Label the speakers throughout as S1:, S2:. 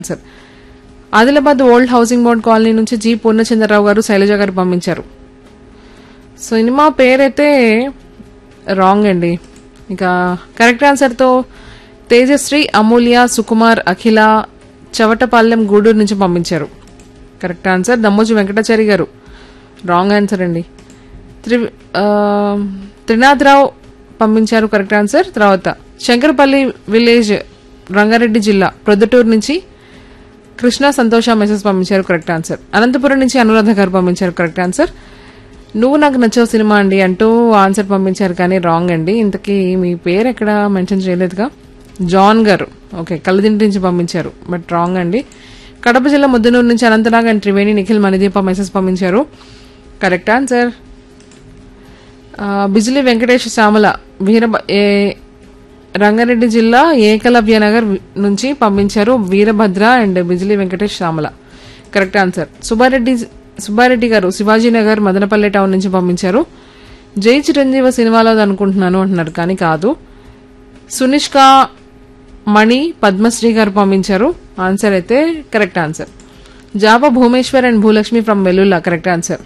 S1: sir Adilabad old housing board colony నుంచి G Purnachandra Rao garu Shailaja గారు పంపించారు సినిమా పేరైతే రాంగ్ అండి ఇక కరెక్ట్ ఆన్సర్తో తేజశ్రీ అమూల్య సుకుమార్ అఖిల చవటపాలెం గూడూరు నుంచి పంపించారు కరెక్ట్ ఆన్సర్ దమ్మోజు వెంకటాచారి గారు రాంగ్ ఆన్సర్ అండి త్రి ఆ, త్రినాథరావు పంపించారు కరెక్ట్ ఆన్సర్ తర్వాత శంకరపల్లి విలేజ్ రంగారెడ్డి జిల్లా ప్రొద్దుటూరు నుంచి కృష్ణ సంతోష మెసేజ్ పంపించారు కరెక్ట్ ఆన్సర్ అనంతపురం నుంచి అనురాధ గారు పంపించారు కరెక్ట్ ఆన్సర్ నువ్వు నాకు నచ్చావు సినిమా అండి అంటూ ఆన్సర్ పంపించారు కానీ రాంగ్ అండి ఇంతకీ మీ పేరు ఎక్కడ మెన్షన్ చేయలేదుగా జాన్ గారు ఓకే కళ్ళదింటి నుంచి పంపించారు బట్ రాంగ్ అండి కడప జిల్లా ముద్దనూరు నుంచి అనంతనాగ్ అండ్ త్రివేణి నిఖిల్ మణిదీప మెసేజ్ పంపించారు కరెక్ట్ ఆన్సర్ ఆ, బిజిలి వెంకటేష్ శ్యామల వీర ఏ రంగారెడ్డి జిల్లా ఏకలవ్య నగర్ వి- నుంచి పంపించారు Veerabhadra and Bijili Venkatesh Shyamala correct answer Subba Reddy Subba Reddy garu Shivaji Nagar Madanapalle town నుంచి పంపించారు జై చిరంజీవ సినిమాలో అనుకుంటున్నాను అంటున్నారు కానీ కాదు సునిష్క మణి పద్మశ్రీ గారు పంపించారు ఆన్సర్ అయితే కరెక్ట్ ఆన్సర్ జాబా Bhumeshwar and Bhulakshmi from Vellulla correct answer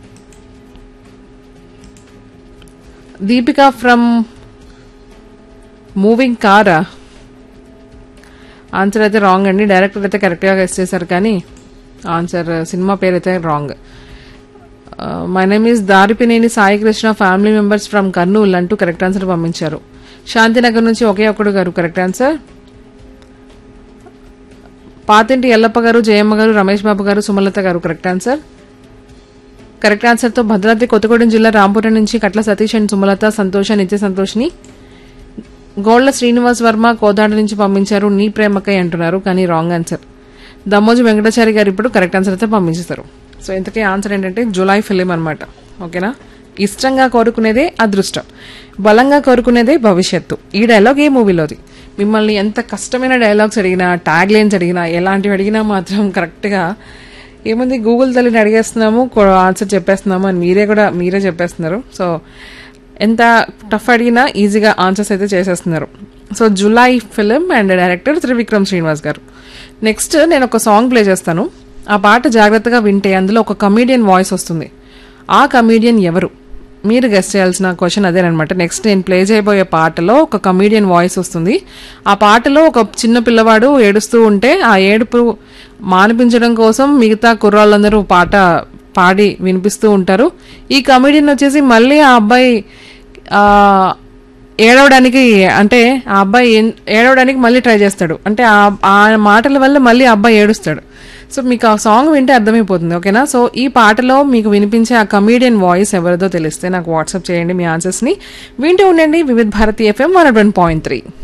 S1: Deepika from మూవింగ్ కారా ఆన్సర్ అయితే రాంగ్ అండి డైరెక్టర్ అయితే కరెక్ట్గా గెస్ట్ చేశారు కానీ ఆన్సర్ సినిమా పేరు అయితే wrong my name is Daripineni Sai Krishna family members from Kurnool అంటూ కరెక్ట్ ఆన్సర్ పంపించారు శాంతినగర్ నుంచి ఒకే ఒక్కడు గారు కరెక్ట్ ఆన్సర్ పాతింటి ఎల్లప్ప గారు జయమ్మ గారు రమేష్ బాబు గారు సుమలత గారు కరెక్ట్ ఆన్సర్ కరెక్ట్ ఆన్సర్తో భద్రాద్రి కొత్తగూడెం జిల్లా రాంపురం నుంచి కట్ల సతీష్ అండ్ సుమలత సంతోష నిత్య సంతోష్ని గోళ్ల శ్రీనివాస్ వర్మ కోదాడ నుంచి పంపించారు నీ ప్రేమకై అంటున్నారు కానీ రాంగ్ ఆన్సర్ దమ్మోజు వెంకటాచారి గారు ఇప్పుడు కరెక్ట్ ఆన్సర్ అయితే పంపించేస్తారు సో ఇంతకీ ఆన్సర్ ఏంటంటే జులై ఫిలిం అనమాట ఓకేనా ఇష్టంగా కోరుకునేదే అదృష్టం బలంగా కోరుకునేదే భవిష్యత్తు ఈ డైలాగ్ ఏ మూవీలోది మిమ్మల్ని ఎంత కష్టమైన డైలాగ్స్ అడిగినా ట్యాగ్ లైన్స్ అడిగినా ఎలాంటివి అడిగినా మాత్రం కరెక్ట్గా ఏముంది గూగుల్ తల్లిని అడిగేస్తున్నాము కో- ఆన్సర్ చెప్పేస్తున్నాము అని మీరే కూడా మీరే చెప్పేస్తున్నారు సో ఎంత టఫ్ అడిగినా ఈజీగా ఆన్సర్స్ అయితే చేసేస్తున్నారు so July film and director Trivikram Srinivas garu next నేను ఒక సాంగ్ ప్లే చేస్తాను ఆ పాట జాగ్రత్తగా వింటే అందులో ఒక కమీడియన్ వాయిస్ వస్తుంది ఆ కమీడియన్ ఎవరు మీరు గెస్ట్ చేయాల్సిన క్వశ్చన్ అదేనమాట నెక్స్ట్ నేను ప్లే చేయబోయే పాటలో ఒక కమీడియన్ వాయిస్ వస్తుంది ఆ పాటలో ఒక చిన్న పిల్లవాడు ఏడుస్తూ ఉంటే ఆ ఏడుపు మానిపించడం కోసం మిగతా కుర్రాళ్ళందరూ పాట పాడి వినిపిస్తూ ఉంటారు ఈ కమీడియన్ వచ్చేసి మళ్ళీ ఆ అబ్బాయి ఆ, ఏడవడానికి అంటే ఆ అబ్బాయి ఏం- ఏడవడానికి మళ్ళీ ట్రై చేస్తాడు అంటే ఆ ఆ మాటల వల్ల మళ్ళీ ఆ అబ్బాయి ఏడుస్తాడు సో మీకు ఆ సాంగ్ వింటే అర్థమైపోతుంది ఓకేనా సో ఈ పాటలో మీకు వినిపించే ఆ కమీడియన్ వాయిస్ ఎవరిదో తెలిస్తే నాకు వాట్సాప్ చేయండి మీ ఆన్సర్స్ని వింటూ ఉండండి Vividh Bharati FM one point three